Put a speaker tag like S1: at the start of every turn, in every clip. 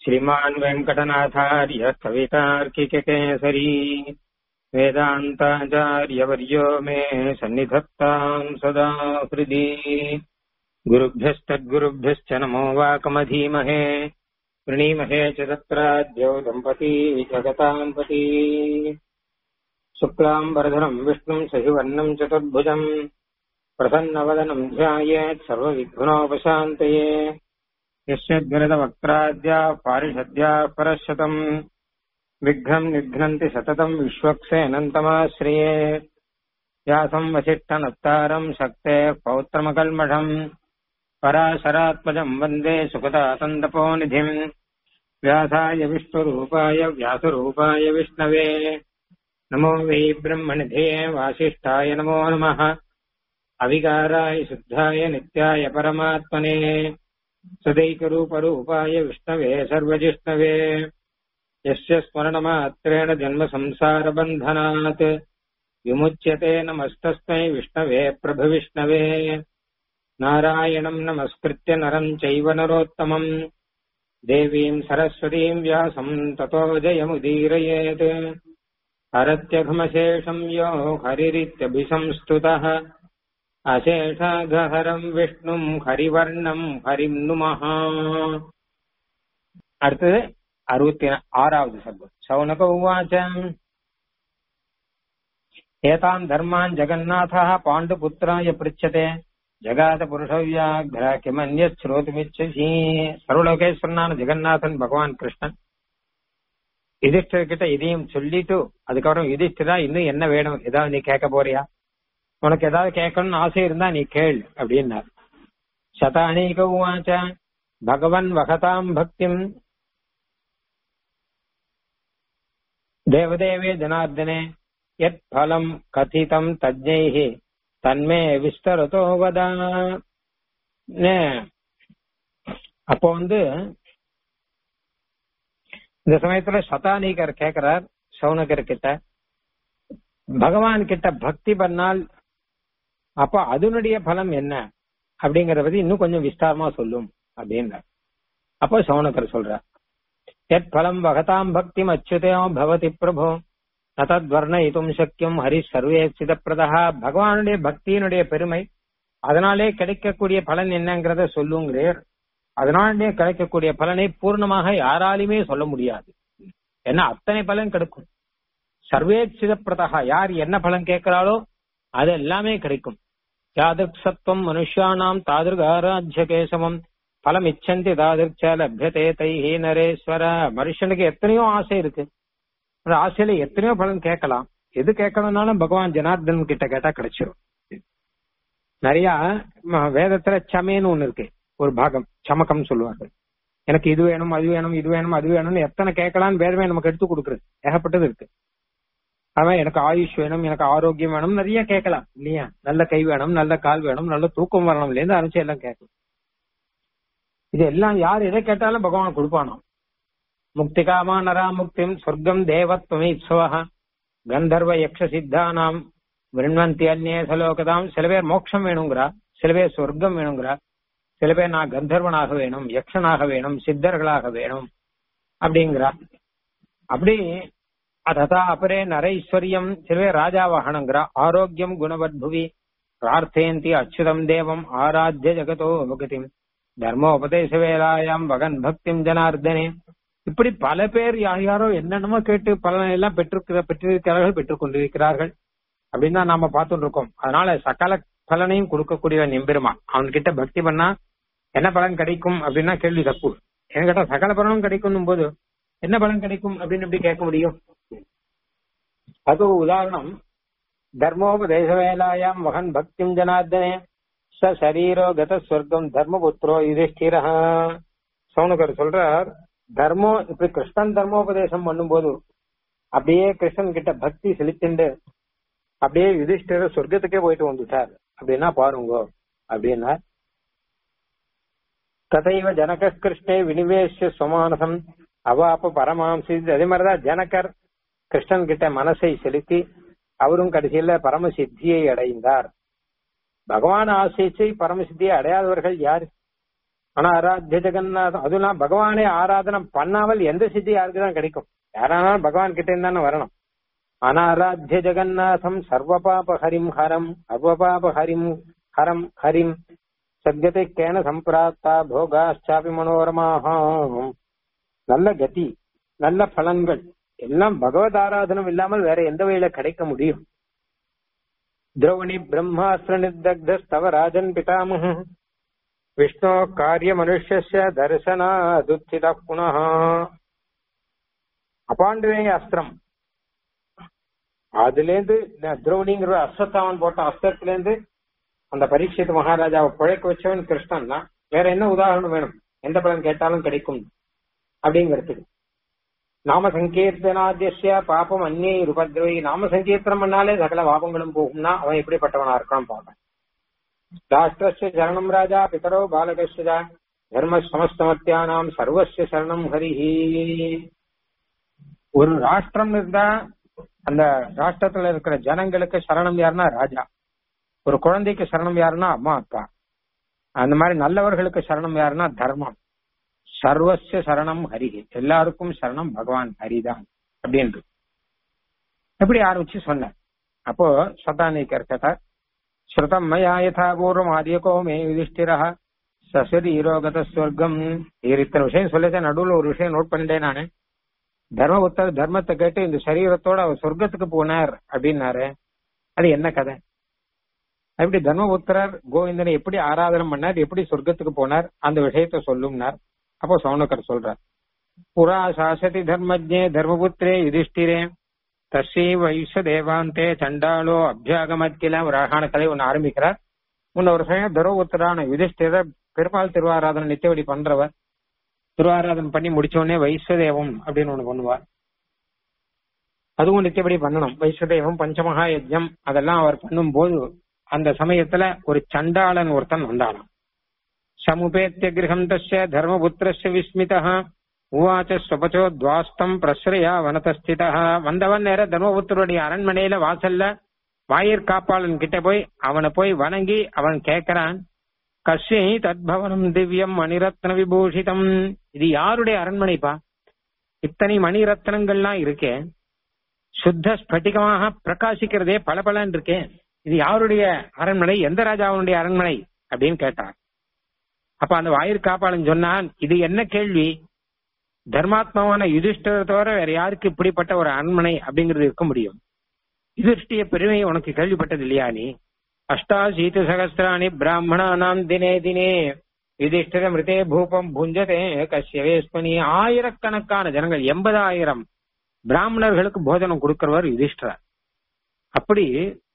S1: श्रीमान् वेङ्कटनाथार्य कवितार्किककेसरी वेदान्ताचार्यवर्यो मे सन्निधत्ताम् सदा हृदि गुरुभ्यस्तद्गुरुभ्यश्च नमो वाकमधीमहे वृणीमहे च तत्राद्यौ दम्पती जगताम् पती शुक्लाम् वरधरम् विष्णुम् सहिवर्णम् चतुर्भुजम् प्रसन्नवदनम् ध्यायेत् सर्वविघ्नोपशान्तये यस्यद्गरदवक्त्राद्याः पारिषद्याः परशतम् विघ्नम् निघ्नन्ति सततम् विश्वक्सेनन्तमाश्रिये व्यासम् वसिष्ठनत्तारम् शक्तेः पौत्रमकल्मषम् पराशरात्मजम् वन्दे सुखदातन्दपोनिधिम् व्यासाय विष्णुरूपाय व्यासरूपाय विष्णवे नमो वै ब्रह्मनिधे वासिष्ठाय नमो नमः अविकाराय शुद्धाय नित्याय परमात्मने सदैकरूपरूपाय विष्णवे सर्वजिष्णवे यस्य स्मरणमात्रेण जन्मसंसारबन्धनात् विमुच्यते नमस्तस्मै विष्णवे प्रभविष्णवे नारायणम् नमस्कृत्य नरम् चैव नरोत्तमम् देवीम् सरस्वतीम् व्यासम् ततो जयमुदीरयेत् हरत्यघमशेषम् यो हरिरित्यभिसंस्तुतः அசேஷாகஹரம் விஷ்ணும் ஹரிவர்ணம் ஹரிம் நுமஹா அடுத்தது அறுபத்தி ஆறாவது சர்க்கம் சௌனக உவாச்ச ஏதாம் தர்மான் ஜெகநாதः பாண்டுபுத்திராய பிருச்சதே ஜகாத புருஷவியாகிர கிமன்ய ஸ்ரோதுமிச்சசி சர்வலோகேஸ்வரனான ஜெகநாதன் பகவான் கிருஷ்ணன் யுதிஷ்டர் கிட்ட இதையும் சொல்லிட்டு அதுக்கப்புறம் யுதிஷ்டரா இன்னும் என்ன வேணும் ஏதாவது நீ கேட்க போறியா உனக்கு ஏதாவது கேட்கணும்னு ஆசை இருந்தா நீ கேள் அப்படின்னார் சதானீக உவாச்ச பகவன் வகதாம் பக்திம் தேவதேவே ஜனார்தனே எத் பலம் கதிதம் தஜ்ஞைஹி தன்மே விஸ்தரதோ வதா அப்போ வந்து இந்த சமயத்துல சதானீகர் கேக்குறார் சௌனகர் கிட்ட பகவான் கிட்ட பக்தி பண்ணால் அப்ப அதனுடைய பலம் என்ன அப்படிங்கறத பத்தி இன்னும் கொஞ்சம் விஸ்தாரமா சொல்லும் அப்படின்றார் அப்போ சௌனகர் சொல்றார் எத் பலம் வகதாம் பக்தி அச்சுதோ பவதி பிரபோ நதத் வர்ணயித்தும் சக்கியம் ஹரி சர்வே சிதப்பிரதா பகவானுடைய பக்தியினுடைய பெருமை அதனாலே கிடைக்கக்கூடிய பலன் என்னங்கிறத சொல்லுங்கிறீர் அதனாலே கிடைக்கக்கூடிய பலனை பூர்ணமாக யாராலுமே சொல்ல முடியாது ஏன்னா அத்தனை பலன் கிடைக்கும் சர்வேச்சிதப்பிரதா யார் என்ன பலன் கேட்கிறாளோ அது எல்லாமே கிடைக்கும் யாதிருக் சத்துவம் மனுஷானாம் தாதிருகாராஜ்ய கேசவம் பலம் இச்சந்தி தாதிருச்ச லப்யதே தைஹி நரேஸ்வர மனுஷனுக்கு எத்தனையோ ஆசை இருக்கு அந்த ஆசையில எத்தனையோ பலன் கேட்கலாம் எது கேட்கணும்னாலும் பகவான் ஜனார்தன் கிட்ட கேட்டா கிடைச்சிரும் நிறைய வேதத்துல சமேன்னு ஒண்ணு இருக்கு ஒரு பாகம் சமக்கம் சொல்லுவார்கள் எனக்கு இது வேணும் அது வேணும் இது வேணும் அது வேணும்னு எத்தனை கேட்கலாம்னு வேதமே நமக்கு எடுத்து கொடுக்குறது ஏகப்பட்டது இருக்கு அவன் எனக்கு ஆயுஷ் வேணும் எனக்கு ஆரோக்கியம் வேணும் நிறைய கேட்கலாம் இல்லையா நல்ல கை வேணும் நல்ல கால் வேணும் நல்ல தூக்கம் வரணும்ல இருந்து ஆரம்பிச்சு எல்லாம் கேட்கலாம் இது எல்லாம் யார் எதை கேட்டாலும் பகவான் கொடுப்பானோ முக்திகாமா நரா முக்திம் சொர்க்கம் தேவத்வமே இப்சவா கந்தர்வ யக்ஷ சித்தானாம் விருண்வந்தி அந்நே சலோகதாம் சில பேர் மோட்சம் வேணுங்கிறா சில பேர் சொர்க்கம் வேணுங்கிறா சில பேர் நான் கந்தர்வனாக வேணும் யக்ஷனாக வேணும் சித்தர்களாக வேணும் அப்படிங்கிறா அப்படி அததா அபரே நரைஸ்வரியம் சிலவே ராஜாவாகனங்கிற ஆரோக்கியம் குணவத்புவி பிரார்த்தயந்தி அச்சுதம் தேவம் ஆராத்திய ஜெகதோ பகதிம் தர்மோபதேச வேலாயாம் வகன் பக்திம் ஜனார்தனே இப்படி பல பேர் யார் யாரோ என்னென்னமோ கேட்டு பலனை எல்லாம் பெற்றிருக்கிற பெற்றிருக்கிறார்கள் பெற்றுக் கொண்டிருக்கிறார்கள் அப்படின்னு தான் நாம பார்த்துட்டு இருக்கோம் அதனால சகல பலனையும் கொடுக்கக்கூடியவன் எம்பெருமான் அவன்கிட்ட பக்தி பண்ணா என்ன பலன் கிடைக்கும் அப்படின்னா கேள்வி தப்பு என்ன கேட்டா சகல பலனும் கிடைக்கும் போது என்ன பலன் கிடைக்கும் அப்படின்னு எப்படி கேட்க முடியும் அது உதாரணம் தர்மோபதேச வேலாயாம் மகன் பக்திம் ஜனார்தனே ச சரீரோ கத சொர்க்கம் தர்மபுத்திரோ யுதிஷ்டிர சௌனகர் சொல்றார் தர்மம் இப்படி கிருஷ்ணன் தர்மோபதேசம் பண்ணும்போது அப்படியே கிருஷ்ணன் கிட்ட பக்தி செலுத்திண்டு அப்படியே யுதிஷ்டிர சொர்க்கத்துக்கே போயிட்டு வந்துட்டார் அப்படின்னா பாருங்க அப்படின்னா ததைவ ஜனக கிருஷ்ணே வினிவேஷ சுமானசம் அவாப்ப பரமாம்சி அதே மாதிரிதான் ஜனகர் கிருஷ்ணன் கிட்ட மனசை செலுத்தி அவரும் கடைசியில பரமசித்தியை அடைந்தார் பகவான் ஆசைச்சு பரமசித்தியை அடையாதவர்கள் யார் ஆனா ஆராத்திய ஜெகநாதம் அதுலாம் பகவானே ஆராதனம் பண்ணாமல் எந்த சித்தி யாருக்கு தான் கிடைக்கும் யாரானாலும் பகவான் கிட்ட இருந்தானே வரணும் அனாராத்திய ஜெகநாதம் சர்வபாப ஹரிம் ஹரம் அர்வபாப ஹரிம் ஹரம் ஹரிம் சத்யத்தை கேன சம்பிராப்தா போகாச்சாபி மனோரமாக நல்ல கதி நல்ல பலன்கள் எல்லாம் பகவத் ஆராதனம் இல்லாமல் வேற எந்த வழியில கிடைக்க முடியும் திரௌணி பிரம்மாஸ்திர நிர்தக்தவ ராஜன் பிதாமக விஷ்ணு காரிய மனுஷ்ய தரிசனாதுத்தித புனः அபாண்டவேய அஸ்திரம் அதுல இருந்து திரௌணிங்கிற அஸ்வத்தாமன் போட்ட அஸ்திரத்துல இருந்து அந்த பரீட்சித் மகாராஜாவை பிழைக்க வச்சவன் கிருஷ்ணன் தான் வேற என்ன உதாரணம் வேணும் எந்த பலன் கேட்டாலும் கிடைக்கும் அப்படிங்கிறதுக்கு நாம சங்கீர்த்தனாத்திய பாப்பம் அந்நே உபதிரவி நாம சங்கீர்த்தனம் பண்ணாலே சகல பாபங்களும் போகும்னா அவன் எப்படிப்பட்டவனா இருக்கான்னு பார்ப்பேன் ராஷ்டிரஸ்ய சரணம் ராஜா பிதரோ பாலகஸ்ய தர்ம சமஸ்தமத்தியானாம் சர்வஸ்ய சரணம் ஹரிஹி ஒரு ராஷ்டிரம் இருந்தா அந்த ராஷ்டிரத்துல இருக்கிற ஜனங்களுக்கு சரணம் யாருன்னா ராஜா ஒரு குழந்தைக்கு சரணம் யாருன்னா அம்மா அப்பா அந்த மாதிரி நல்லவர்களுக்கு சரணம் யாருன்னா தர்மம் சர்வஸ்ய சரணம் ஹரிஹி எல்லாருக்கும் சரணம் பகவான் ஹரிதான் அப்படின்னு எப்படி ஆரம்பிச்சு சொன்னார் அப்போ சதானிக்கர் கேட்டார் ஸ்ருதம் மயா யதா பூர்வம் ஆதியகோ மே யுதிஷ்டிரா சசரீரோகத ஸ்வர்க்கம் இத்தனை விஷயம் சொல்லிட்டேன் நடுவுல ஒரு விஷயம் நோட் பண்ணிட்டேன் நானு தர்மபுத்தர் தர்மத்தை கேட்டு இந்த சரீரத்தோட அவர் சொர்க்கத்துக்கு போனார் அப்படின்னாரு அது என்ன கதை அப்படி தர்மபுத்திரர் கோவிந்தனை எப்படி ஆராதனம் பண்ணார் எப்படி சொர்க்கத்துக்கு போனார் அந்த விஷயத்த சொல்லும்னார் அப்போ சௌனகர் சொல்றார் புரா சாசதி தர்மஜே தர்மபுத்திரே யுதிஷ்டிரே தஸ்ரீ வைஷ தேவாந்தே சண்டாளோ அபியாகமத்தில ஒரு அழகான கதை ஒன்னு ஆரம்பிக்கிறார் முன்ன ஒரு சமயம் தர்மபுத்திரான யுதிஷ்டிரர் பெருமாள் திருவாராதனை நித்தியபடி பண்றவர் திருவாராதனை பண்ணி முடிச்ச உடனே வைஸ்வதேவம் அப்படின்னு ஒண்ணு பண்ணுவார் அதுவும் நித்தியபடி பண்ணணும் வைஸ்வதேவம் பஞ்சமகா யஜ்யம் அதெல்லாம் அவர் பண்ணும் போது அந்த சமயத்துல ஒரு சண்டாளன் ஒருத்தன் வந்தானாம் சமுபேத்திய கிரகம் தஸ்ய தர்மபுத்திரஸ்ய விஸ்மிதः உவாச்ச ஸ்வபச்சோ துவாஸ்தம் பிரஸ்ரயா வனதஸ்திதா வந்தவன் நேர தர்மபுத்தருடைய அரண்மனையில வாசல்ல வாயிற் காப்பாளன் கிட்ட போய் அவனை போய் வணங்கி அவன் கேட்கிறான் கஷ்யை தத்பவனம் திவ்யம் மணிரத்ன விபூஷிதம் இது யாருடைய அரண்மனைப்பா இத்தனை மணிரத்னங்கள்லாம் இருக்கே சுத்த ஸ்பட்டிகமாக பிரகாசிக்கிறதே பல இருக்கே இது யாருடைய அரண்மனை எந்த ராஜாவுடைய அரண்மனை அப்படின்னு கேட்டான் அப்ப அந்த வாயிற் காப்பாளன் சொன்னான் இது என்ன கேள்வி தர்மாத்மாவான யுதிஷ்டரை தவிர வேற யாருக்கு இப்படிப்பட்ட ஒரு அரண்மனை அப்படிங்கிறது இருக்க முடியும் யுதிஷ்டிய பெருமையை உனக்கு கேள்விப்பட்டது இல்லையா நீ அஷ்டாசீத சகசிராணி பிராமணானாம் தினே தினே யுதிஷ்டிர மிருதே பூபம் புஞ்சதே கஷ்யவேஸ்மனி ஆயிரக்கணக்கான ஜனங்கள் எண்பதாயிரம் பிராமணர்களுக்கு போஜனம் கொடுக்கிறவர் யுதிஷ்டரர் அப்படி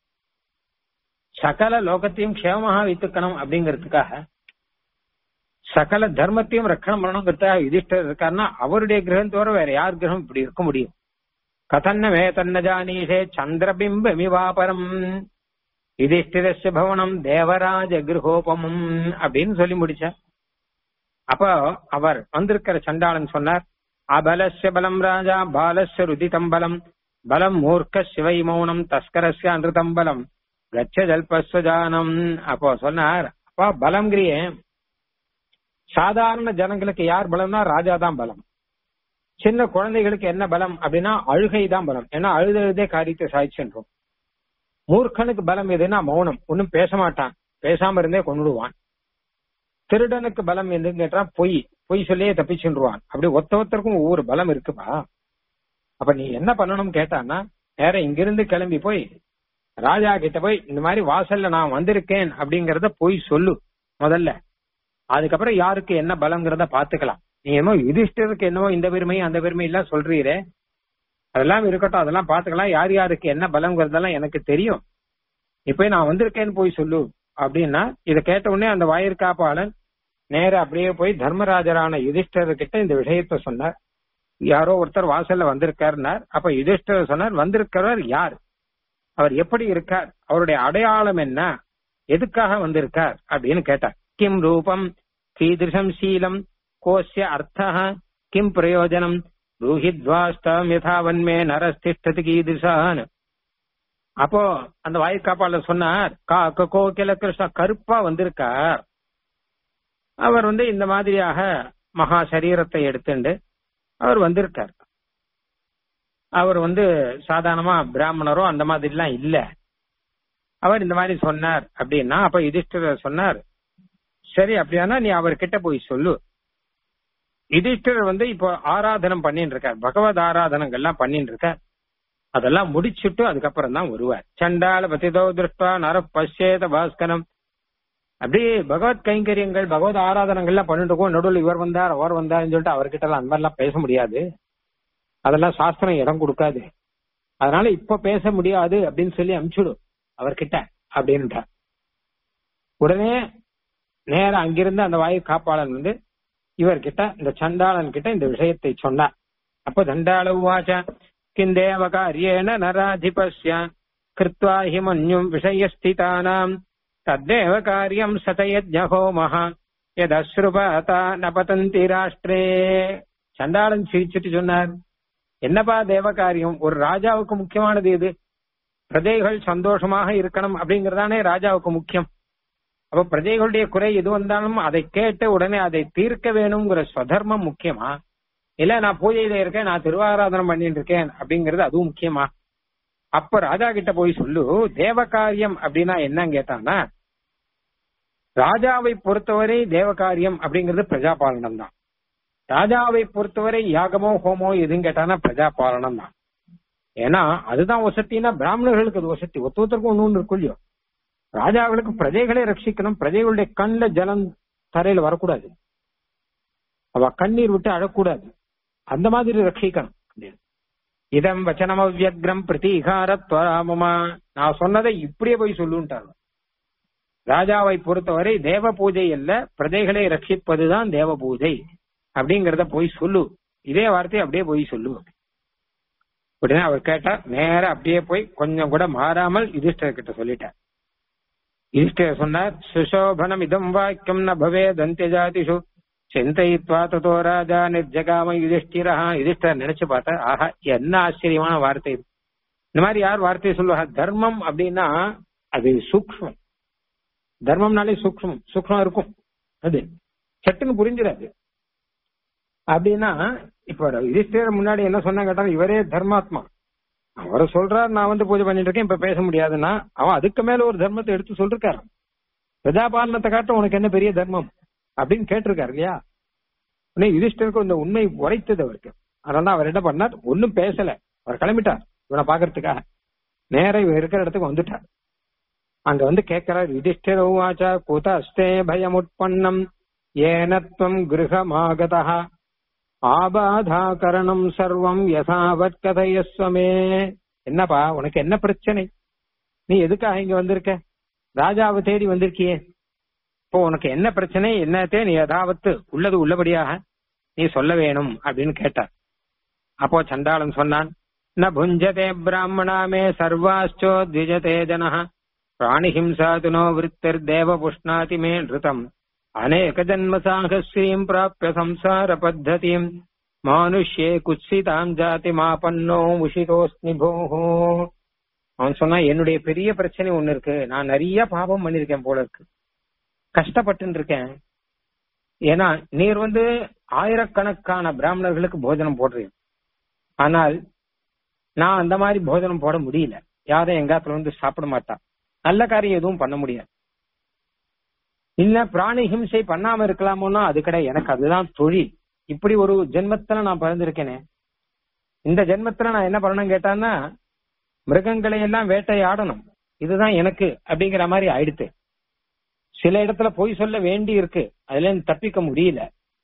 S1: சகல லோகத்தையும் க்ஷேமமாக வைத்துக்கணும் அப்படிங்கிறதுக்காக சகல தர்மத்தையும் ரக்கணம் பண்ணணுங்கிறதுக்காக யுதிஷ்டர் இருக்காருன்னா அவருடைய கிரகம் தவிர வேற யார் கிரகம் இப்படி இருக்க முடியும் கதன்ன வே தன்ன ஜானீஷே சந்திரபிம்பமிவாபரம் யுதிஷ்டிரஸ்ய பவனம் தேவராஜ கிரகோபமம் அப்படின்னு சொல்லி முடிச்சார் அப்போ அவர் வந்திருக்கிற சண்டாளன் சொன்னார் அபலஸ்ய பலம் ராஜா பாலஸ்ய ருதிதம் பலம் பலம் மூர்க்க சிவை மௌனம் தஸ்கரஸ்ய அன்றுதம் பலம் கச்ச ஜல்பஸ்வஜானம் அப்போ சொன்னார் அப்பா பலம்ங்கிறியே சாதாரண ஜனங்களுக்கு யார் பலம்னா ராஜா தான் பலம் சின்ன குழந்தைகளுக்கு என்ன பலம் அப்படின்னா அழுகை தான் பலம் ஏன்னா அழுதழுதே காரியத்தை சாய்ச்சுன்றோம் மூர்க்கனுக்கு பலம் எதுன்னா மௌனம் ஒன்னும் பேச மாட்டான் பேசாம இருந்தே கொண்டுடுவான் திருடனுக்கு பலம் எதுன்னு கேட்டா பொய் பொய் சொல்லியே தப்பிச்சுருவான் அப்படி ஒத்த ஒருத்தருக்கும் ஒவ்வொரு பலம் இருக்குப்பா அப்ப நீ என்ன பண்ணணும் கேட்டான்னா நேர இங்கிருந்து கிளம்பி போய் ராஜா கிட்ட போய் இந்த மாதிரி வாசல்ல நான் வந்திருக்கேன் அப்படிங்கறத போய் சொல்லு முதல்ல அதுக்கப்புறம் யாருக்கு என்ன பலம்ங்கிறத பாத்துக்கலாம் நீ என்னமோ யுதிஷ்டருக்கு என்னமோ இந்த பெருமை அந்த பெருமை எல்லாம் சொல்றீரே அதெல்லாம் இருக்கட்டும் அதெல்லாம் பாத்துக்கலாம் யார் யாருக்கு என்ன பலம்ங்கிறதெல்லாம் எனக்கு தெரியும் இப்ப நான் வந்திருக்கேன்னு போய் சொல்லு அப்படின்னா இதை கேட்ட உடனே அந்த வாயிற்காப்பாளன் நேர அப்படியே போய் தர்மராஜரான யுதிஷ்டர் கிட்ட இந்த விஷயத்த சொன்னார் யாரோ ஒருத்தர் வாசல்ல வந்திருக்காருனார் அப்ப யுதிஷ்டர் சொன்னார் வந்திருக்கிறவர் யார் அவர் எப்படி இருக்கார் அவருடைய அடையாளம் என்ன எதுக்காக வந்திருக்கார் அப்படின்னு கேட்டார் கிம் ரூபம் கீதிருஷம் சீலம் கோஸ்ய அர்த்தः கிம் பிரயோஜனம் ரூஹித்வாஸ்தம் யதாவன்மே நரஸ்திஷ்டதி கீதிருஷான் அப்போ அந்த வாய்க்காப்பாளர் சொன்னார் கா கோகில கிருஷ்ணா கருப்பா வந்திருக்கார் அவர் வந்து இந்த மாதிரியாக மகா சரீரத்தை எடுத்துண்டு அவர் வந்திருக்கார் அவர் வந்து சாதாரணமா பிராமணரோ அந்த மாதிரிலாம் இல்ல அவர் இந்த மாதிரி சொன்னார் அப்படின்னா அப்ப யுதிஷ்டிரர் சொன்னார் சரி அப்படியானா நீ அவர்கிட்ட போய் சொல்லு யுதிஷ்டிரர் வந்து இப்போ ஆராதனம் பண்ணிட்டு இருக்கார் பகவத் ஆராதனங்கள்லாம் பண்ணிட்டு இருக்கார் அதெல்லாம் முடிச்சுட்டு அதுக்கப்புறம் தான் வருவார் சண்டால பதிதோ திருஷ்டா நர பசேத பாஸ்கரம் அப்படியே பகவத் கைங்கரியங்கள் பகவத் ஆராதனங்கள்லாம் பண்ணிட்டு இருக்கோம் நடுவில் இவர் வந்தார் அவர் வந்தாருன்னு சொல்லிட்டு அவர்கிட்ட எல்லாம் அந்த மாதிரிலாம் பேச முடியாது அதெல்லாம் சாஸ்திரம் இடம் கொடுக்காது அதனால இப்ப பேச முடியாது அப்படின்னு சொல்லி அனுப்பிச்சுடும் அவர்கிட்ட அப்படின்ட்டார் உடனே நேர அங்கிருந்து அந்த வாயு காப்பாளன் வந்து இவர்கிட்ட இந்த சண்டாளன் கிட்ட இந்த விஷயத்தை சொன்னார் அப்ப தண்டாள உவாச்ச கிந்தேவ காரியேன நராதிபஸ்ய கிருத்வா ஹி மன்யும் விஷயஸ்திதானாம் தத்தேவ காரியம் சதயஜ்ஞகோமஹ யதஸ்ருபாதா நபதந்தி ராஷ்டிரே சண்டாளன் சிரிச்சுட்டு சொன்னார் என்னப்பா தேவ காரியம் ஒரு ராஜாவுக்கு முக்கியமானது எது பிரஜைகள் சந்தோஷமாக இருக்கணும் அப்படிங்கறதானே ராஜாவுக்கு முக்கியம் அப்ப பிரஜைகளுடைய குறை எது வந்தாலும் அதை கேட்டு உடனே அதை தீர்க்க வேணுங்கிற ஸ்வதர்மம் முக்கியமா இல்ல நான் பூஜையில இருக்கேன் நான் திருவாராதனம் பண்ணிட்டு இருக்கேன் அப்படிங்கறது அதுவும் முக்கியமா அப்ப ராஜா கிட்ட போய் சொல்லு தேவ காரியம் அப்படின்னா என்னன்னு கேட்டானா ராஜாவை பொறுத்தவரை தேவ காரியம் அப்படிங்கிறது பிரஜாபாலனம் தான் ராஜாவை பொறுத்தவரை யாகமோ ஹோமோ எதுன்னு கேட்டானா பிரஜாபாலனம் தான் ஏன்னா அதுதான் வசத்தின்னா பிராமணர்களுக்கு அது வசதி ஒத்து ஒருத்தருக்கும் ஒண்ணு ஒண்ணு இருக்கும் இல்லையோ ராஜாவுக்கு பிரஜைகளை ரட்சிக்கணும் பிரஜைகளுடைய கண்ணுல ஜலம் தரையில வரக்கூடாது அவ கண்ணீர் விட்டு அழக்கூடாது அந்த மாதிரி ரட்சிக்கணும் இதம் வச்சனம் அவ்யக்ரம் பிரதீகாரத்வராமமா நான் சொன்னதை இப்படியே போய் சொல்லுன்ட்டாங்க ராஜாவை பொறுத்தவரை தேவ பூஜை அல்ல பிரஜைகளை ரட்சிப்பதுதான் தேவ பூஜை அப்படிங்கறத போய் சொல்லு இதே வார்த்தையை அப்படியே போய் சொல்லு உடனே அவர் கேட்டார் நேர அப்படியே போய் கொஞ்சம் கூட மாறாமல் யுதிஷ்டர் கிட்ட சொல்லிட்டார் யுதிஷ்டர் சொன்னார் சுசோபனம் இதம் வாக்கியம் ந பவே தந்தியஜாதிஷு சிந்தைத்வா ததோ ராஜா நிர்ஜகாம யுதிஷ்டிரா யுதிஷ்டர் நினைச்சு பார்த்தா ஆஹா என்ன ஆச்சரியமான வார்த்தை இது இந்த மாதிரி யார் வார்த்தையை சொல்லுவா தர்மம் அப்படின்னா அது சூக்மம் தர்மம்னாலே சூக்மம் சூக்மம் இருக்கும் அது சட்டுன்னு புரிஞ்சிடாது அப்படின்னா இப்ப யுதிஷ்டர் முன்னாடி என்ன சொன்னா கேட்டா இவரே தர்மாத்மா அவர் சொல்றார் நான் வந்து பூஜை பண்ணிட்டு இருக்கேன் இப்ப பேச முடியாதுன்னா அவன் அதுக்கு மேல ஒரு தர்மத்தை எடுத்து சொல்லிருக்காரு பிரஜாபாலனத்தை காட்ட உனக்கு என்ன பெரிய தர்மம் அப்படின்னு கேட்டிருக்காரு இல்லையா உடனே யுதிஷ்டருக்கு இந்த உண்மை உரைத்தது அவருக்கு அதனால அவர் என்ன பண்ணார் ஒன்னும் பேசல அவர் கிளம்பிட்டார் இவனை பாக்குறதுக்காக நேர இவன் இருக்கிற இடத்துக்கு வந்துட்டார் அங்க வந்து கேட்கிறார் யுதிஷ்டர் உவாச்சா குத அஸ்தே பயமுட்பன்னம் ஏனத்வம் கிருஹமாகதா ஆபாதாகரணம் சர்வம் யசாவத் கதையஸ்வமே என்னப்பா உனக்கு என்ன பிரச்சனை நீ எதுக்காக இங்க வந்திருக்க ராஜாவை தேடி வந்திருக்கியே இப்போ உனக்கு என்ன பிரச்சனை என்னத்தே நீ யதாவத்து உள்ளது உள்ளபடியாக நீ சொல்ல வேணும் அப்படின்னு கேட்டார் அப்போ சண்டாளன் சொன்னான் ந புஞ்சதே பிராமணாமே சர்வாச்சோ த்விஜதே ஜன பிராணிஹிம்சாதுனோ விற்த்திர் தேவ புஷ்ணாதி மே நிருதம் அநேக ஜன்ம சாகஸ்ரீம் பிராப்பிய சம்சார பத்ததிம் மானுஷ்யே குத்சிதாம் ஜாதி மாபன்னோ உஷிதோஸ்மி போஹோ அவன் சொன்னா என்னுடைய பெரிய பிரச்சனை ஒண்ணு இருக்கு நான் நிறைய பாவம் பண்ணிருக்கேன் போல இருக்கு கஷ்டப்பட்டு இருக்கேன் ஏன்னா நீர் வந்து ஆயிரக்கணக்கான பிராமணர்களுக்கு போஜனம் போடுறீங்க ஆனால் நான் அந்த மாதிரி போஜனம் போட முடியல யாரும் எங்காத்துல வந்து சாப்பிட மாட்டா நல்ல காரியம் எதுவும் பண்ண முடியாது இல்ல பிராணி ஹிம்சை பண்ணாம இருக்கலாமோன்னா அது கிடையாது எனக்கு அதுதான் தொழில் இப்படி ஒரு ஜென்மத்துல நான் பிறந்திருக்கேனே இந்த ஜென்மத்துல நான் என்ன பண்ணணும் கேட்டான்னா மிருகங்களை எல்லாம் வேட்டையாடணும் இதுதான் எனக்கு அப்படிங்கிற மாதிரி ஆயிடுத்து சில இடத்துல பொய் சொல்ல வேண்டி இருக்கு அதுல இருந்து தப்பிக்க முடியல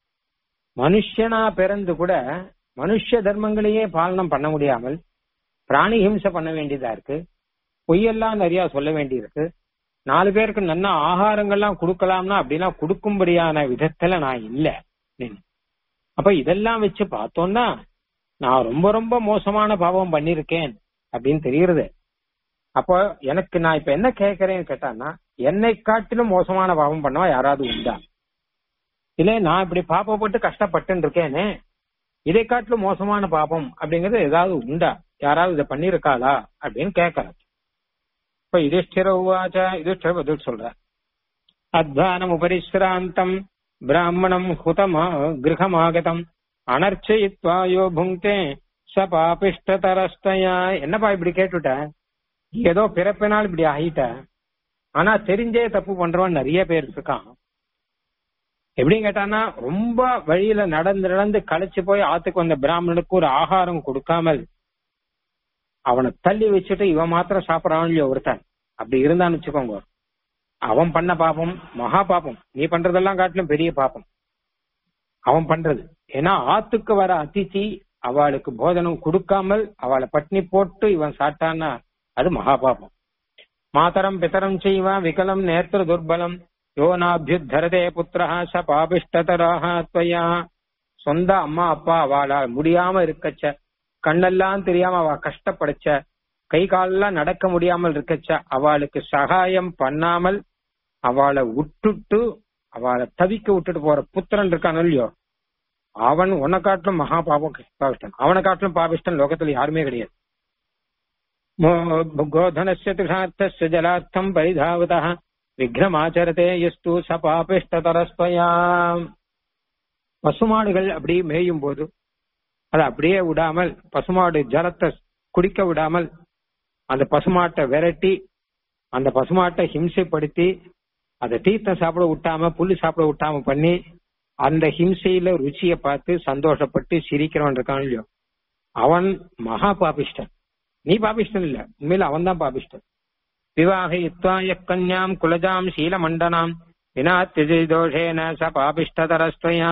S1: மனுஷனா பிறந்து கூட மனுஷ தர்மங்களையே பாலனம் பண்ண முடியாமல் பிராணி ஹிம்சை பண்ண வேண்டியதா இருக்கு பொய்யெல்லாம் நிறைய சொல்ல வேண்டி இருக்கு நாலு பேருக்கு நல்ல ஆகாரங்கள்லாம் கொடுக்கலாம்னா அப்படின்னா கொடுக்கும்படியான விதத்துல நான் இல்ல அப்ப இதெல்லாம் வச்சு பார்த்தோம்னா நான் ரொம்ப ரொம்ப மோசமான பாவம் பண்ணிருக்கேன் அப்படின்னு தெரியுறது அப்போ எனக்கு நான் இப்ப என்ன கேட்கறேன்னு கேட்டான்னா என்னை காட்டிலும் மோசமான பாவம் பண்ணவா யாராவது உண்டா இல்ல நான் இப்படி பாப்பப்பட்டு கஷ்டப்பட்டு இருக்கேனே இதை காட்டிலும் மோசமான பாபம் அப்படிங்கறது ஏதாவது உண்டா யாராவது இதை பண்ணிருக்காளா அப்படின்னு கேட்கறேன் இப்ப யுதிஷ்டிர உவாச்ச யுதிஷ்டிர பதில் சொல்ற அத்வானம் உபரிஸ்ராந்தம் பிராமணம் ஹுதமா கிரகமாகதம் அனர்ச்சயித்வா யோ புங்கே ச பாபிஷ்டதரஸ்தயா என்னப்பா இப்படி கேட்டுட்ட ஏதோ பிறப்பினால் இப்படி ஆகிட்ட ஆனா தெரிஞ்சே தப்பு பண்றவன் நிறைய பேர் இருக்கான் எப்படின்னு கேட்டானா ரொம்ப வழியில நடந்து நடந்து களைச்சு போய் ஆத்துக்கு வந்த பிராமணனுக்கு ஒரு ஆகாரம் கொடுக்காமல் அவனை தள்ளி வச்சுட்டு இவன் மாத்திரம் சாப்பிடறான் இல்லையோ ஒருத்தன் அப்படி இருந்தான்னு வச்சுக்கோங்க அவன் பண்ண பாப்பம் மகா பாப்பம் நீ பண்றதெல்லாம் காட்டிலும் பெரிய பாப்பம் அவன் பண்றது ஏன்னா ஆத்துக்கு வர அதித்தி அவளுக்கு போஜனம் கொடுக்காமல் அவளை பட்னி போட்டு இவன் சாட்டான்னா அது மகா பாபம் மாதரம் பிதரம் செய்வா விகலம் நேத்திர துர்பலம் யோனாபியுத்தரதே புத்திரா ச பாபிஷ்டதராக துவயா சொந்த அம்மா அப்பா அவளா முடியாம இருக்கச்ச கண்ணெல்லாம் தெரியாம அவ கஷ்டப்படச்ச கை காலெல்லாம் நடக்க முடியாமல் இருக்கச்ச அவளுக்கு சகாயம் பண்ணாமல் அவளை விட்டுட்டு அவளை தவிக்க விட்டுட்டு போற புத்திரன் இருக்கான் இல்லையோ அவன் உன்னை காட்டிலும் மகா பாபம் பாபிஷ்டன் அவனை காட்டிலும் பாபிஷ்டன் லோகத்துல யாருமே கிடையாது கோதனஸ்ய திருஷார்த்தஸ்ய ஜலார்த்தம் பரிதாவதா விக்ரமாச்சரதே எஸ்து ச பாபிஷ்டதரஸ்வயா பசுமாடுகள் அப்படி மேயும் போது அதை அப்படியே விடாமல் பசுமாடு ஜலத்தை குடிக்க விடாமல் அந்த பசுமாட்டை விரட்டி அந்த பசுமாட்டை ஹிம்சைப்படுத்தி அதை தீர்த்தம் சாப்பிட விட்டாம புல்லு சாப்பிட விட்டாம பண்ணி அந்த ஹிம்சையில ருச்சியை பார்த்து சந்தோஷப்பட்டு சிரிக்கிறவன் இருக்கான் இல்லையோ அவன் மகா பாபிஷ்டன் நீ பாபிஷ்டன் இல்ல உண்மையில அவன் தான் பாபிஷ்டன் விவாகயித்வாய கன்யாம் குலஜாம் சீலமண்டனாம் வினா தோஷேன ச பாபிஷ்டதரஸ்துவயா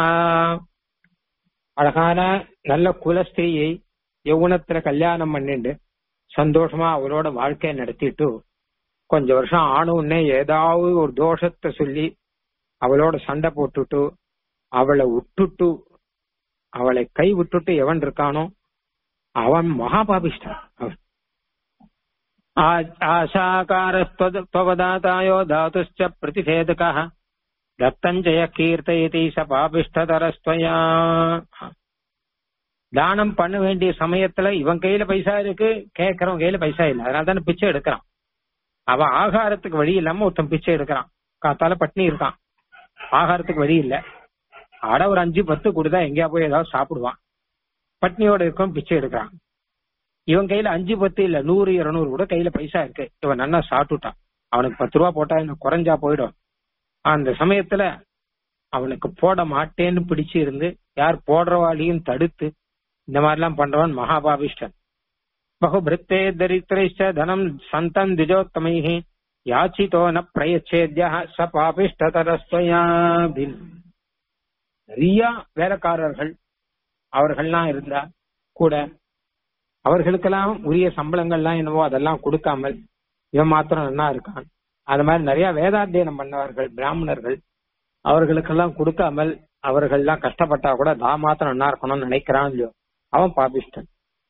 S1: அழகான நல்ல குலஸ்திரியை யௌவனத்துல கல்யாணம் பண்ணிண்டு சந்தோஷமா அவளோட வாழ்க்கையை நடத்திட்டு கொஞ்ச வருஷம் ஆனவுடனே ஏதாவது ஒரு தோஷத்தை சொல்லி அவளோட சண்டை போட்டுட்டு அவளை விட்டுட்டு அவளை கை விட்டுட்டு எவன் இருக்கானோ அவன் மகாபாபிஷ்டன் அவன் ஆசாகாரஸ்வதாத்தாயோ தாத்துச்ச பிரதிஷேதக தத்தஞ்சய கீர்த்தயதி ச பாபிஷ்டதரஸ்வயா தானம் பண்ண வேண்டிய சமயத்துல இவன் கையில பைசா இருக்கு கேட்கறவன் கையில பைசா இல்ல அதனால தானே பிச்சை எடுக்கிறான் அவன் ஆகாரத்துக்கு வழி இல்லாம ஒருத்தன் பிச்சை எடுக்கிறான் காத்தால பட்னி இருக்கான் ஆகாரத்துக்கு வழி இல்ல அட ஒரு அஞ்சு பத்து கொடுத்தா எங்கேயா போய் ஏதாவது சாப்பிடுவான் பட்னியோட இருக்கும் பிச்சை எடுக்கிறான் இவன் கையில அஞ்சு பத்து இல்ல நூறு இருநூறு கூட கையில பைசா இருக்கு இவன் நல்லா சாப்பிட்டுட்டான் அவனுக்கு பத்து ரூபா போட்டா இன்னும் குறைஞ்சா போயிடும் அந்த சமயத்துல அவனுக்கு போட மாட்டேன்னு பிடிச்சு இருந்து யார் போடுறவாளியும் தடுத்து இந்த மாதிரி எல்லாம் பண்றவன் மகாபாபிஷ்டன் பகுபிருத்தே தரித்திரைச்ச தனம் சந்தன் திஜோத்தமைஹி யாச்சிதோ ந பிரயச்சேத்யா ச பாபிஷ்டதரஸ்வயா நிறைய வேலைக்காரர்கள் அவர்கள்லாம் இருந்தா கூட அவர்களுக்கெல்லாம் உரிய சம்பளங்கள்லாம் என்னவோ அதெல்லாம் கொடுக்காமல் இவன் மாத்திரம் நல்லா இருக்கான் அது மாதிரி நிறைய வேதாத்தியனம் பண்ணவர்கள் பிராமணர்கள் அவர்களுக்கெல்லாம் கொடுக்காமல் அவர்கள்லாம் கஷ்டப்பட்டா கூட தான் மாத்திரம் நல்லா இருக்கணும்னு நினைக்கிறான் இல்லையோ அவன் பாபிஷ்டன்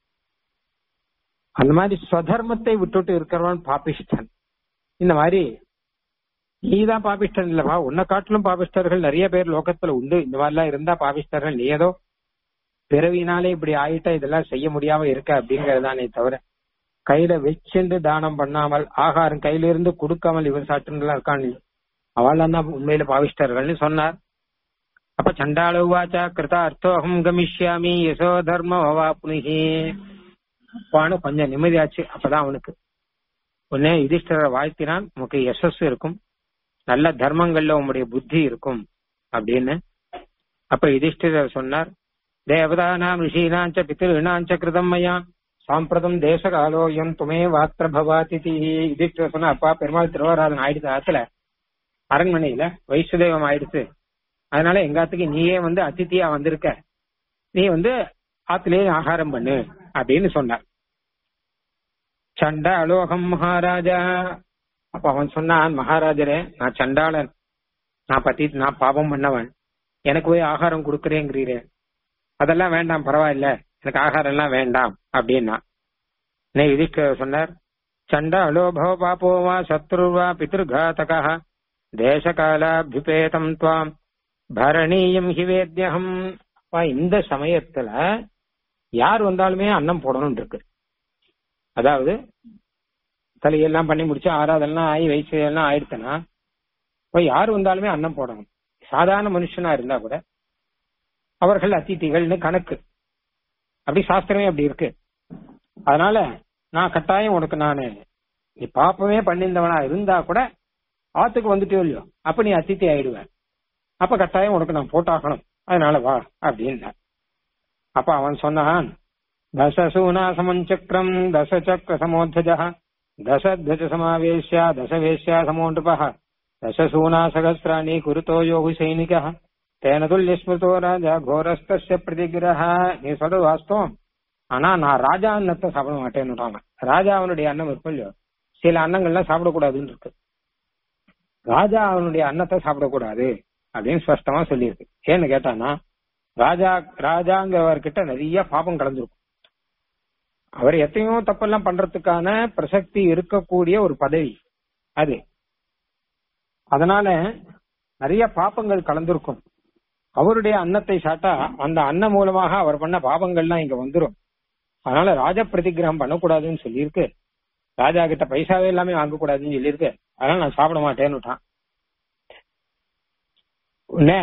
S1: அந்த மாதிரி ஸ்வதர்மத்தை விட்டுட்டு இருக்கிறவன் பாபிஷ்டன் இந்த மாதிரி நீதான் பாபிஷ்டன் இல்லவா உன்னை காட்டிலும் பாபிஷ்டர்கள் நிறைய பேர் லோகத்துல உண்டு இந்த மாதிரிலாம் இருந்தா பாபிஷ்டர்கள் நீ ஏதோ பிறவினாலே இப்படி ஆயிட்டா இதெல்லாம் செய்ய முடியாம இருக்க அப்படிங்கறதானே தவிர கையில வச்சுண்டு தானம் பண்ணாமல் ஆகாரம் கையில இருந்து கொடுக்காமல் இவன் சாட்டுலாம் இருக்கான் அவள் தான் உண்மையில பாவிஷ்டர்கள்னு சொன்னார் அப்ப சண்டாள உவாச்சா கிருத அர்த்தோகம் கமிஷ்யாமி யசோ தர்ம வவாப்னுஹி அப்பான்னு கொஞ்சம் நிம்மதியாச்சு அப்பதான் அவனுக்கு உடனே யுதிஷ்டரை வாழ்த்தினான் உனக்கு யசஸ் இருக்கும் நல்ல தர்மங்கள்ல உங்களுடைய புத்தி இருக்கும் அப்படின்னு அப்ப யுதிஷ்டிரர் சொன்னார் தேவதானாம் ரிஷீனாஞ்ச பித்திருநாஞ்ச கிருதம் மயா சாம்பிரதம் தேசகாலோயம் துமே வாத்திர பவாதிதி யுதிஷ்டிரர் சொன்னா அப்பா பெருமாள் திருவாராதன் ஆயிடுச்சு ஆத்துல அரண்மனையில வைசுதேவம் ஆயிடுச்சு அதனால எங்காத்துக்கு நீயே வந்து அதித்தியா வந்திருக்க நீ வந்து ஆத்திலேயே ஆகாரம் பண்ணு அப்படின்னு சொன்னார் சண்டாலோகம் மகாராஜா அப்ப அவன் சொன்னான் மகாராஜரே நான் சண்டாளன் நான் பத்தி நான் பாபம் பண்ணவன் எனக்கு போய் ஆகாரம் கொடுக்குறேங்கிறீரே அதெல்லாம் வேண்டாம் பரவாயில்ல எனக்கு ஆகாரம் எல்லாம் வேண்டாம் அப்படின்னா நே யுதிஷ்டர் சொன்னார் சண்டாலோ பவ பாப்போ வா சத்ருவா பிதிருகாத்தகா தேசகாலாபிபேதம் துவாம் பரணீயம் ஹிவேத்யகம் இந்த சமயத்துல யார் வந்தாலுமே அன்னம் போடணும் இருக்கு அதாவது தலையெல்லாம் பண்ணி முடிச்சு ஆறாதெல்லாம் ஆகி வயசு எல்லாம் ஆயிடுச்சுன்னா இப்போ யார் வந்தாலுமே அன்னம் போடணும் சாதாரண மனுஷனா இருந்தா கூட அவர்கள் அதிதிகள்னு கணக்கு அப்படி சாஸ்திரமே அப்படி இருக்கு அதனால நான் கட்டாயம் உனக்கு நானு நீ பாப்பமே பண்ணியிருந்தவனா இருந்தா கூட ஆத்துக்கு வந்துட்டே இல்லையோ அப்ப நீ அதித்தி ஆயிடுவ அப்ப கட்டாயம் உனக்கு நான் போட்டாகணும் அதனால வா அப்படின்னா அப்ப அவன் சொன்னான் தசசூனா சமஞ்சக்கரம் தசச்சக்கர சமோத்தஜ தசத்வஜ சமாவேஷ்ய தசவேஷ்யா சமோண்டப தசசூனா சகசிராணி குருத்தோ யோகு சைனிக தேன துல்லிய ஸ்மிருதோ ராஜா கோரஸ்தஸ்ய பிரதிகிரஹ நீ சொல்றது வாஸ்தவம் ஆனா நான் ராஜா அன்னத்தை சாப்பிட மாட்டேன்னு ராஜா அவனுடைய அன்னம் இருக்கும் இல்லையோ சில அன்னங்கள்லாம் சாப்பிடக்கூடாதுன்னு இருக்கு ராஜா அவனுடைய அன்னத்தை சாப்பிடக்கூடாது அப்படின்னு ஸ்பஷ்டமா சொல்லியிருக்கு ஏன்னு கேட்டானா ராஜா ராஜாங்கிறவர்கிட்ட நிறைய பாபம் கலந்துருக்கும் அவர் எத்தனையோ தப்பெல்லாம் பண்றதுக்கான பிரசக்தி இருக்கக்கூடிய ஒரு பதவி அது அதனால நிறைய பாப்பங்கள் கலந்திருக்கும் அவருடைய அன்னத்தை சாட்டா அந்த அன்னம் மூலமாக அவர் பண்ண பாபங்கள்லாம் இங்க வந்துரும் அதனால ராஜ பிரதிகிரகம் பண்ணக்கூடாதுன்னு சொல்லியிருக்கு ராஜா கிட்ட பைசாவே எல்லாமே வாங்கக்கூடாதுன்னு சொல்லியிருக்கு அதனால நான் சாப்பிட மாட்டேன்னு விட்டான் உடனே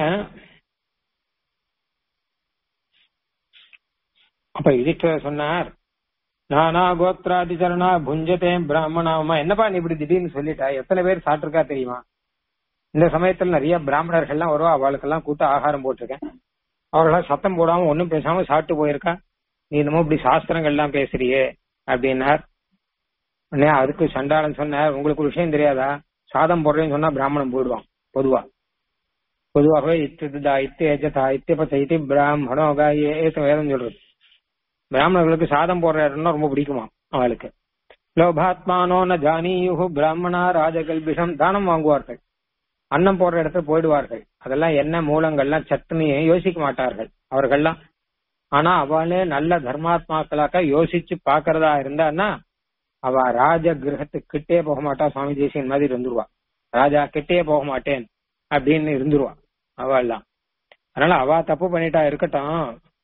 S1: அப்ப யுதிஷ்டர் சொன்னார் நானா கோத்ராதிச்சரணா புஞ்சதே பிராமணாமா என்னப்பா நீ இப்படி திடீர்னு சொல்லிட்டா எத்தனை பேர் சாப்பிட்டுருக்கா தெரியுமா இந்த சமயத்துல நிறைய பிராமணர்கள்லாம் வருவா அவளுக்கெல்லாம் கூட்ட ஆகாரம் போட்டிருக்கேன் அவர்களாம் சத்தம் போடாம ஒன்னும் பேசாம சாப்பிட்டு போயிருக்கா நீ என்னமோ இப்படி சாஸ்திரங்கள்லாம் பேசுறியே அப்படின்னார் உடனே அதுக்கு சண்டாளன் சொன்னார் உங்களுக்கு ஒரு விஷயம் தெரியாதா சாதம் போடுறேன்னு சொன்னா பிராமணன் போயிடுவான் பொதுவா பொதுவாகவே இத்திதா இத்தி ஏஜதா இத்தியபத்த இத்தி பிராமணோ ஏத்த வேதம் சொல்றது பிராமணர்களுக்கு சாதம் போடுற இடம்னா ரொம்ப பிடிக்குமா அவளுக்கு லோபாத்மானோ ந ஜானியுகு பிராமணா ராஜகல்பிஷம் தானம் வாங்குவார்கள் அன்னம் போடுற இடத்துல போயிடுவார்கள் அதெல்லாம் என்ன மூலங்கள்லாம் சட்டுன்னு யோசிக்க மாட்டார்கள் அவர்கள்லாம் ஆனா அவளே நல்ல தர்மாத்மாக்களாக்க யோசிச்சு பாக்குறதா இருந்தான்னா அவ ராஜ கிரகத்துக்கு கிட்டே போக மாட்டா சுவாமி தேசியன் மாதிரி இருந்துருவா ராஜா கிட்டே போக மாட்டேன் அப்படின்னு இருந்துருவா அவெல்லாம் அதனால அவ தப்பு பண்ணிட்டா இருக்கட்டும்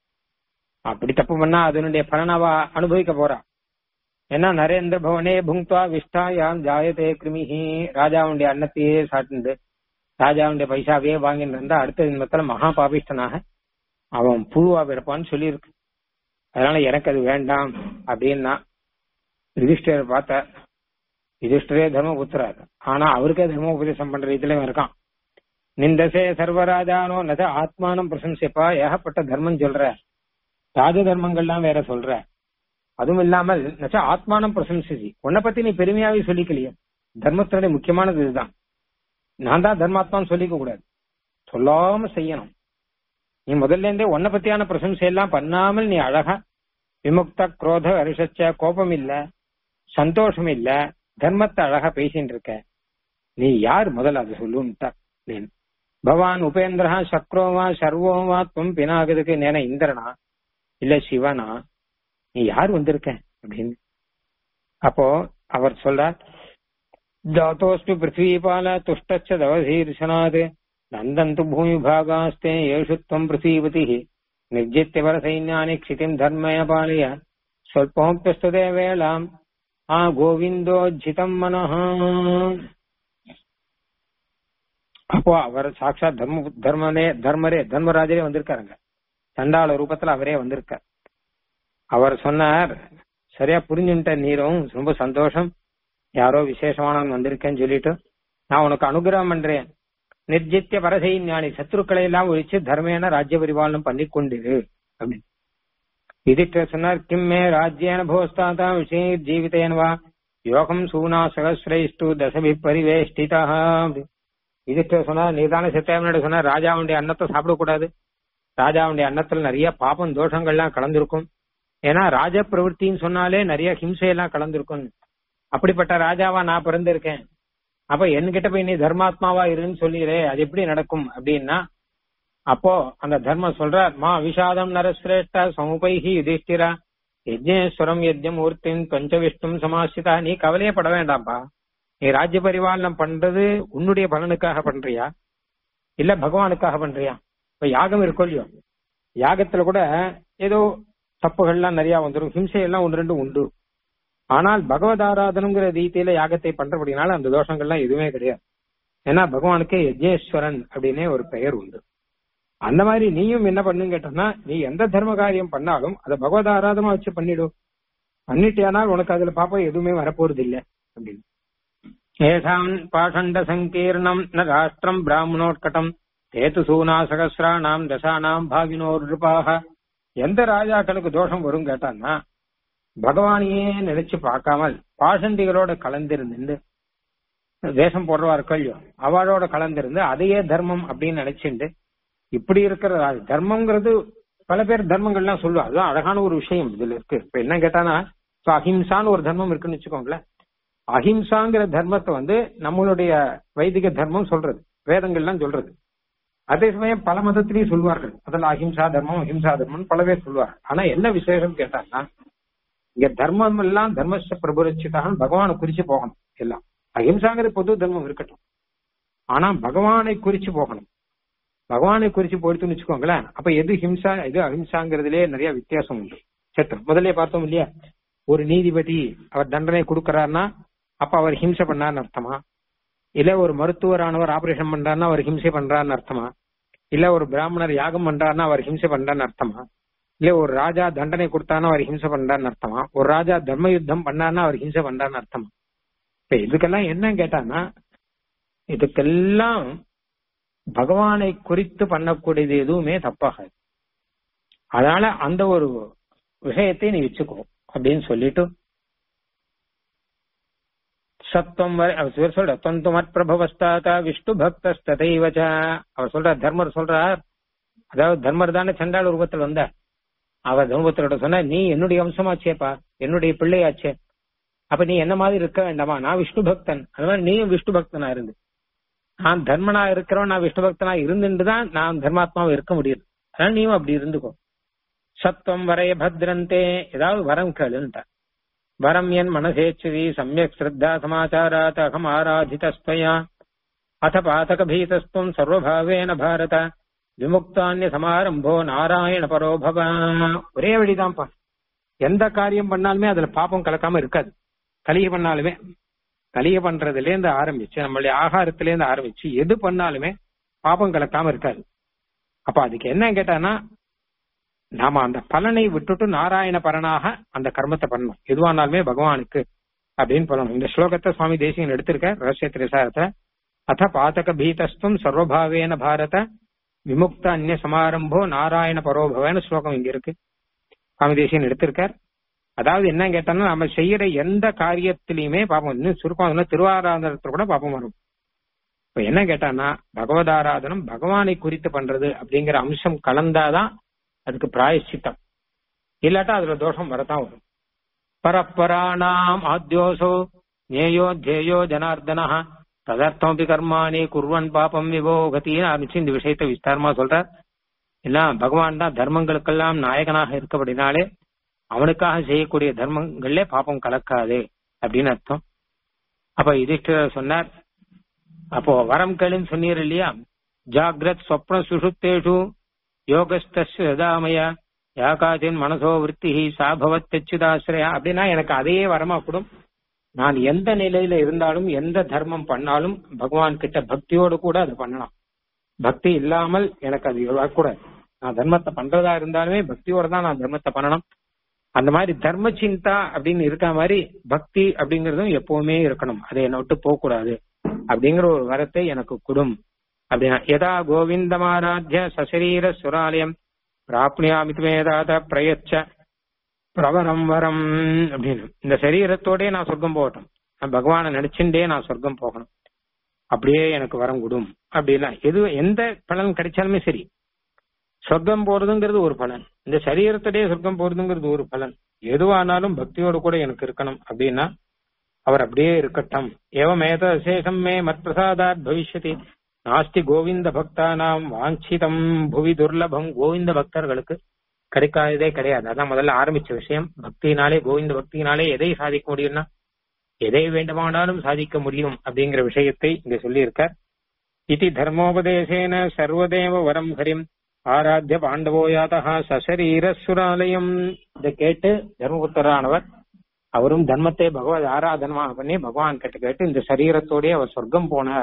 S1: அப்படி தப்பு பண்ணா அதனுடைய பலன் அவ அனுபவிக்க போறா ஏன்னா நரேந்திர பவனே புங்க்வா விஷ்டாயாம் ஜாயதே கிருமிஹி ராஜாவுடைய அன்னத்தையே சாட்டுண்டு ராஜாவுடைய பைசாவையே வாங்கிட்டு இருந்தா அடுத்த ஜென்மத்துல மகா பாபிஷ்டனாக அவன் புழுவா பிறப்பான்னு சொல்லியிருக்கு அதனால எனக்கு அது வேண்டாம் அப்படின்னா யுதிஷ்டர் பார்த்த யுதிஷ்டரே தர்மபுத்திரர் ஆனா அவருக்கே தர்ம உபதேசம் பண்ற இதுல இருக்கான் நிந்தசே சர்வராஜானோ நத ஆத்மானம் பிரசம்சிப்பா ஏகப்பட்ட தர்மம் சொல்ற ராஜ தர்மங்கள்லாம் வேற சொல்ற அதுவும் இல்லாமல் நச்ச ஆத்மானம் பிரசம்சி உன்னை பத்தி நீ பெருமையாவே சொல்லிக்கலையே தர்மத்தினுடைய முக்கியமானது இதுதான் நான் தான் தர்மாத்மான்னு சொல்லிக்க கூடாது சொல்லாம செய்யணும் நீ முதல்ல இருந்தே உன்னை பத்தியான பிரசம்சை எல்லாம் பண்ணாமல் நீ அழகா விமுக்த குரோத அரிசச்ச கோபம் இல்ல சந்தோஷம் இல்ல தர்மத்தை அழகா பேசிட்டு இருக்க நீ யார் முதல்ல அது சொல்லுன்ட்டா பவான் உபேந்திரா சக்ரோவா சர்வோவா துவம் பினாகதுக்கு நேன இந்திரனா இல்ல சிவனா நீ யார் வந்திருக்க அப்படின்னு அப்போ அவர் சொல்றார் ஜாத்தோஸ்மி பிருத்வீபால துஷ்டச்ச தவசீர்ஷனாது நந்தந்து பூமி பாகாஸ்தே ஏஷு துவம் பிருத்தீபதி நிர்ஜித்ய வர சைன்யானி க்ஷிதிம் தர்மய பாலய சொல்போப்பியஸ்துதே வேளாம் ஆ கோவிந்தோஜிதம் மனஹ அப்போ அவர் சாட்சாத் தர்ம தர்மனே தர்மரே தர்மராஜரே வந்திருக்காருங்க சண்டாள ரூபத்துல அவரே வந்திருக்கார் அவர் சொன்னார் சரியா புரிஞ்சுட்ட நீரும் ரொம்ப சந்தோஷம் யாரோ விசேஷமானவன் வந்திருக்கேன்னு சொல்லிட்டு நான் உனக்கு அனுகிரகம் பண்றேன் நிர்ஜித்திய பரசை ஞானி சத்ருக்களை எல்லாம் ஒழிச்சு தர்மேன ராஜ்ய பரிபாலனம் பண்ணி கொண்டிரு அப்படின்னு இதுக்கு சொன்னார் கிம்மே ராஜ்யேன போஸ்தாதா விஷய ஜீவிதேனவா யோகம் சூனா சகசிரைஸ்டு தசபி பரிவேஷ்டிதா இதுக்கு சொன்னார் நீதான சித்தாமனோட சொன்னார் ராஜாவுடைய அன்னத்தை சாப்பிடக்கூடாது ராஜாவுடைய அன்னத்துல நிறைய பாபம் தோஷங்கள்லாம் கலந்திருக்கும் ஏன்னா ராஜ பிரவൃத்தின்னு சொன்னாலே நிறைய ஹிம்சையெல்லாம் கலந்திருக்கும் அப்படிப்பட்ட ராஜாவா நான் பிறந்திருக்கேன் அப்ப என்கிட்ட போய் நீ தர்மாத்மாவா இருன்னு சொல்லிடுறே அது எப்படி நடக்கும் அப்படின்னா அப்போ அந்த தர்மம் சொல்றார் மா விஷாதம் நரஸ்ரேஷ்ட சமுபைஹி யுதிஷ்டிரா யஜ்னேஸ்வரம் யஜ்யம் மூர்த்தின் பஞ்சவிஷ்டும் சமாசிதா நீ கவலையே பட வேண்டாம்ப்பா நீ ராஜ்ய பரிபாலனம் பண்றது உன்னுடைய பலனுக்காக பண்றியா இல்ல பகவானுக்காக பண்றியா இப்ப யாகம் இருக்கும் இல்லையோ யாகத்துல கூட ஏதோ தப்புகள்லாம் நிறைய வந்துடும் ஹிம்சையெல்லாம் ஒன்று ரெண்டு உண்டு ஆனால் பகவத் ஆராதனங்கிற ரீதியில யாகத்தை பண்றபடினால அந்த தோஷங்கள்லாம் எதுவுமே கிடையாது ஏன்னா பகவானுக்கு யஜ்னேஸ்வரன் அப்படின்னே ஒரு பெயர் உண்டு அந்த மாதிரி நீயும் என்ன பண்ணுன்னு கேட்டோம்னா நீ எந்த தர்ம காரியம் பண்ணாலும் அதை பகவத் ஆராதமா வச்சு பண்ணிடும் பண்ணிட்டியானால் உனக்கு அதுல பாப்பா எதுவுமே வரப்போறது இல்ல அப்படின்னு ஏஷாம் பாஷண்ட சங்கீர்ணம் ந ராஷ்டிரம் பிராமணோட்கட்டம் தேத்து சூனா சகசிராணாம் தசானாம் பாகினோர் நிருபாக எந்த ராஜாக்களுக்கு தோஷம் வரும் கேட்டான்னா பகவானையே நினைச்சு பார்க்காமல் பாஷண்டிகளோட கலந்திருந்து வேஷம் போடுறவா இருக்கல்லையோ அவளோட கலந்திருந்து அதையே தர்மம் அப்படின்னு நினைச்சுண்டு இப்படி இருக்கிற ராஜ தர்மம்ங்கிறது பல பேர் தர்மங்கள்லாம் சொல்லுவா அதுதான் அழகான ஒரு விஷயம் இதுல இருக்கு இப்ப என்ன கேட்டானா இப்ப அஹிம்சான்னு ஒரு தர்மம் இருக்குன்னு வச்சுக்கோங்களேன் அஹிம்சாங்கிற தர்மத்தை வந்து நம்மளுடைய வைதிக தர்மம் சொல்றது வேதங்கள்லாம் சொல்றது அதே சமயம் பல மதத்திலையும் சொல்லுவார்கள் அதில் அஹிம்சா தர்மம் அஹிம்சா தர்மம் பல பேர் சொல்லுவார் ஆனா என்ன விசேஷம் கேட்டாங்கன்னா இங்க தர்மம் எல்லாம் தர்மஸ்ட பிரபுரட்சிதான் பகவானை குறிச்சு போகணும் எல்லாம் அஹிம்சாங்கிற பொது தர்மம் இருக்கட்டும் ஆனா பகவானை குறிச்சு போகணும் பகவானை குறிச்சு போயிடுத்துன்னு வச்சுக்கோங்களேன் அப்ப எது ஹிம்சா எது அஹிம்சாங்கிறதுலே நிறைய வித்தியாசம் உண்டு சட்டம் முதல்ல பார்த்தோம் இல்லையா ஒரு நீதிபதி அவர் தண்டனை கொடுக்கறாருன்னா அப்ப அவர் ஹிம்சை பண்ணார்னு அர்த்தமா இல்ல ஒரு மருத்துவரானவர் ஆபரேஷன் பண்றாருன்னா அவர் ஹிம்சை பண்றாருன்னு அர்த்தமா இல்ல ஒரு பிராமணர் யாகம் பண்றாருன்னா அவர் ஹிம்சை பண்றாருன்னு அர்த்தமா இல்ல ஒரு ராஜா தண்டனை கொடுத்தானா அவர் ஹிம்சை பண்றாருன்னு அர்த்தமா ஒரு ராஜா தர்ம யுத்தம் பண்ணாருன்னா அவர் ஹிம்சை பண்றாருன்னு அர்த்தமா இப்ப இதுக்கெல்லாம் என்ன கேட்டான்னா இதுக்கெல்லாம் பகவானை குறித்து பண்ணக்கூடியது எதுவுமே தப்பாகாது அதனால அந்த ஒரு விஷயத்தை நீ வச்சுக்கோ அப்படின்னு சொல்லிட்டு சத்துவம் வரை அவர் சொல்ற தொந்துமத் பிரபவஸ்தாத்தா விஷ்ணு பக்தஸ்ததைவச்ச அவர் சொல்றார் தர்மர் சொல்றார் அதாவது தர்மர் தானே சண்டாள ரூபத்தில் வந்த அவர் தர்மபுத்திரோட சொன்ன நீ என்னுடைய அம்சமாச்சேப்பா என்னுடைய பிள்ளையாச்சே அப்ப நீ என்ன மாதிரி இருக்க வேண்டாமா நான் விஷ்ணு பக்தன் அது மாதிரி நீயும் விஷ்ணு பக்தனா இருந்து நான் தர்மனா இருக்கிறவன் நான் விஷ்ணு பக்தனா இருந்துட்டு தான் நான் தர்மாத்மாவை இருக்க முடியுது அதனால நீயும் அப்படி இருந்துக்கோ சத்துவம் வரைய பத்ரந்தே ஏதாவது வரம் கேளுன்ட்ட வரம் என் மனசேச்சுதி சமயக் ஸ்ரத்தா சமாச்சாராத் அகம் ஆராதிதஸ்துவயா அத பாதக பீதஸ்துவம் சர்வபாவேன பாரத விமுக்தான்ய சமாரம்போ நாராயண பரோபவ ஒரே வழிதான்ப்பா எந்த காரியம் பண்ணாலுமே அதுல பாப்பம் கலக்காம இருக்காது கலிய பண்ணாலுமே கலிய பண்றதுல இருந்து ஆரம்பிச்சு நம்மளுடைய ஆகாரத்துல இருந்து ஆரம்பிச்சு எது பண்ணாலுமே பாப்பம் கலக்காம இருக்காது அப்ப அதுக்கு என்ன கேட்டானா நாம அந்த பலனை விட்டுட்டு நாராயண பரனாக அந்த கர்மத்தை பண்ணணும் எதுவானாலுமே பகவானுக்கு அப்படின்னு பண்ணணும் இந்த ஸ்லோகத்தை சுவாமி தேசியன் எடுத்திருக்க ரகசிய திரிசாரத்தை அத பாதக பீதஸ்துவம் சர்வபாவேன பாரத விமுக்த அந்நிய சமாரம்போ நாராயண பரோபவன்னு ஸ்லோகம் இங்க இருக்கு சுவாமி தேசியன் எடுத்திருக்கார் அதாவது என்ன கேட்டோம்னா நம்ம செய்யற எந்த காரியத்திலயுமே பாப்போம் இன்னும் சுருக்கம் திருவாராதனத்துல கூட பாப்பம் வரும் இப்ப என்ன கேட்டான்னா பகவதாராதனம் பகவானை குறித்து பண்றது அப்படிங்கிற அம்சம் கலந்தாதான் அதுக்கு பிராயச்சித்தம் இல்லாட்டா அதுல தோஷம் வரத்தான் வரும் பரப்பராணாம் ஆத்யோசோ நேயோ தேயோ ஜனார்தனா ததர்த்தமபி கர்மானி குர்வன் பாபம் விவோகத்தின்னு ஆரம்பிச்சு இந்த விஷயத்தை விஸ்தாரமா சொல்றார் ஏன்னா பகவான் தான் தர்மங்களுக்கெல்லாம் நாயகனாக இருக்கபடினாலே அவனுக்காக செய்யக்கூடிய தர்மங்கள்ல பாப்பம் கலக்காது அப்படின்னு அர்த்தம் அப்ப யுதிஷ்டர் சொன்னார் அப்போ வரம் கேளுன்னு சொன்னீர் இல்லையா ஜாகிரத் சொப்ன சுஷுப்தேஷு யோகஸ்தாமய யாகாச்சின் மனசோ விற்பி சாபவத் தெச்சுதாசிரயா அப்படின்னா எனக்கு அதையே வரமா கூடும் நான் எந்த நிலையில இருந்தாலும் எந்த தர்மம் பண்ணாலும் பகவான் கிட்ட பக்தியோடு கூட அதை பண்ணலாம் பக்தி இல்லாமல் எனக்கு அது வரக்கூடாது நான் தர்மத்தை பண்றதா இருந்தாலுமே பக்தியோட தான் நான் தர்மத்தை பண்ணணும் அந்த மாதிரி தர்ம சிந்தா அப்படின்னு இருக்க மாதிரி பக்தி அப்படிங்கறதும் எப்பவுமே இருக்கணும் அதை என்னை விட்டு போக கூடாது அப்படிங்கிற ஒரு வரத்தை எனக்கு குடும் அப்படின்னா யதா கோவிந்தமாராத்திய சசரீர சுராலயம் பிராப்னியாமித்மேதாத பிரயச்ச பிரவரம் வரம் அப்படின்னு இந்த சரீரத்தோடய நான் சொர்க்கம் போகட்டும் நான் பகவானை நினைச்சுட்டே நான் சொர்க்கம் போகணும் அப்படியே எனக்கு வரம் குடும் அப்படின்னா எது எந்த பலன் கிடைச்சாலுமே சரி சொர்க்கம் போறதுங்கிறது ஒரு பலன் இந்த சரீரத்தோடய சொர்க்கம் போறதுங்கிறது ஒரு பலன் எதுவானாலும் பக்தியோடு கூட எனக்கு இருக்கணும் அப்படின்னா அவர் அப்படியே இருக்கட்டும் ஏவமேத விசேஷம் மே மத் பிரசாதாத் பவிஷ்யதி நாஸ்தி கோவிந்த பக்தானாம் வாஞ்சிதம் புவி துர்லபம் கோவிந்த பக்தர்களுக்கு கிடைக்காததே கிடையாது அதான் முதல்ல ஆரம்பிச்ச விஷயம் பக்தியினாலே கோவிந்த பக்தியினாலே எதை சாதிக்க முடியும்னா எதை வேண்டுமானாலும் சாதிக்க முடியும் அப்படிங்கிற விஷயத்தை இங்க சொல்லியிருக்கார் இது தர்மோபதேசேன சர்வதேவ வரம் ஹரிம் ஆராத்திய பாண்டவோ யாதா சசரீர சுராலயம் இதை கேட்டு தர்மபுத்தரானவர் அவரும் தர்மத்தை பகவத் ஆராதனமாக பண்ணி பகவான் கிட்ட கேட்டு இந்த சரீரத்தோடய அவர் சொர்க்கம் போனார்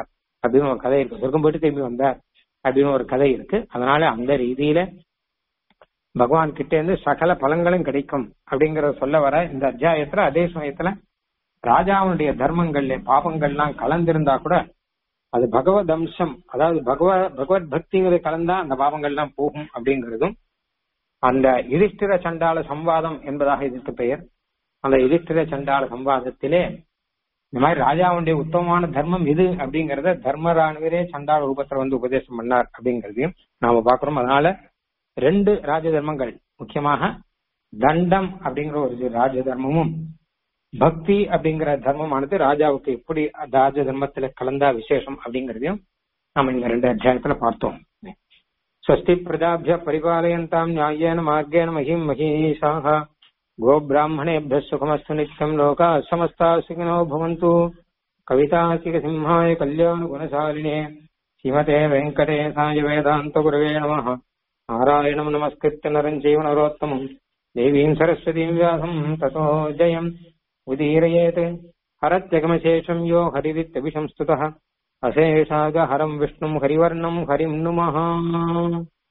S1: அப்படின்னு ஒரு கதை இருக்கு சொர்க்கம் போயிட்டு திரும்பி வந்தார் அப்படின்னு ஒரு கதை இருக்கு அதனால அந்த ரீதியில பகவான் கிட்ட இருந்து சகல பலன்களும் கிடைக்கும் அப்படிங்கறத சொல்ல வர இந்த அத்தியாயத்துல அதே சமயத்துல ராஜாவுடைய தர்மங்கள்ல பாபங்கள்லாம் கலந்திருந்தா கூட அது பகவத் அம்சம் அதாவது பகவ பகவத் பக்திங்கிறது கலந்தா அந்த பாவங்கள்லாம் போகும் அப்படிங்கிறதும் அந்த யுதிஷ்டிர சண்டால சம்வாதம் என்பதாக இதற்கு பெயர் அந்த யுதிஷ்டிர சண்டால சம்வாதத்திலே இந்த மாதிரி ராஜாவுடைய உத்தமமான தர்மம் இது அப்படிங்கறத தர்மராணுவரே சண்டால ரூபத்துல வந்து உபதேசம் பண்ணார் அப்படிங்கறதையும் நாம பாக்குறோம் அதனால ரெண்டு ராஜ தர்மங்கள் முக்கியமாக தண்டம் அப்படிங்கிற ஒரு ராஜ தர்மமும் பக்தி அப்படிங்கிற தர்மமானது ராஜாவுக்கு எப்படி ராஜ தர்மத்துல கலந்தா விசேஷம் அப்படிங்கறதையும் நம்ம இந்த ரெண்டு அத்தியாயத்துல பார்த்தோம் ஸ்வஸ்தி பிரஜாபிய பரிபாலயந்தாம் நியாயேன மார்கேன மகிம் மகீஷாக गोब्राह्मणेभ्यः सुखमस्तु नित्यम् लोकाः समस्ताः सुखिनो भवन्तु कवितासिकसिंहाय कल्याणगुणशालिने श्रीमते वेङ्कटेशाय वेदान्तगुरवे नमः नारायणम् नमस्कृत्य नरम् चैव नरोत्तमम् देवीम् सरस्वतीम् व्यासम् ततो जयम् उदीरयेत् हरत्यगमशेषम् यो हरिरित्यभिशंस्तुतः अशेषागहरम् विष्णुम् हरिवर्णम् हरिम् नुमः